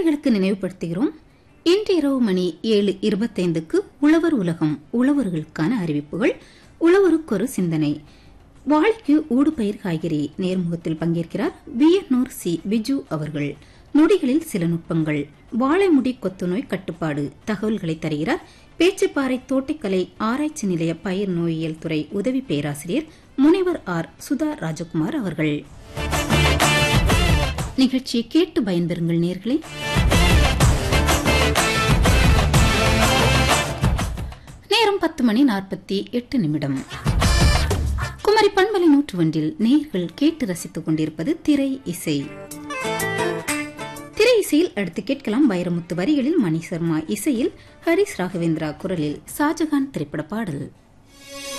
நேர்களுக்கு நினைவுபடுத்துகிறோம் இன்று இரவு மணி ஏழு இருபத்தைந்துக்கு உழவர் உலகம் உழவர்களுக்கான அறிவிப்புகள் உழவருக்கொரு சிந்தனை வாழைக்கு ஊடுபயிர் காய்கறி நேர்முகத்தில் பங்கேற்கிறார் வியனூர் சி பிஜு அவர்கள் நொடிகளில் சில நுட்பங்கள் வாழைமுடி கொத்துநோய் கட்டுப்பாடு தகவல்களை தருகிறார் பேச்சுப்பாறை தோட்டக்கலை ஆராய்ச்சி நிலைய பயிர் நோயியல் துறை உதவி பேராசிரியர் முனைவர் ஆர் சுதா ராஜகுமார் அவர்கள் நிகழ்ச்சியை கேட்டு பயன்பெறுங்கள் நேர்களே நேரம் பத்து மணி நாற்பத்தி எட்டு நிமிடம் குமரி பண்பலை நூற்று ஒன்றில் நேர்கள் கேட்டு ரசித்துக் கொண்டிருப்பது திரை இசை திரை இசையில் அடுத்து கேட்கலாம் வைரமுத்து வரிகளில் மணி சர்மா இசையில் ஹரிஸ் ராகவேந்திரா குரலில் ஷாஜகான் திரைப்பட பாடல்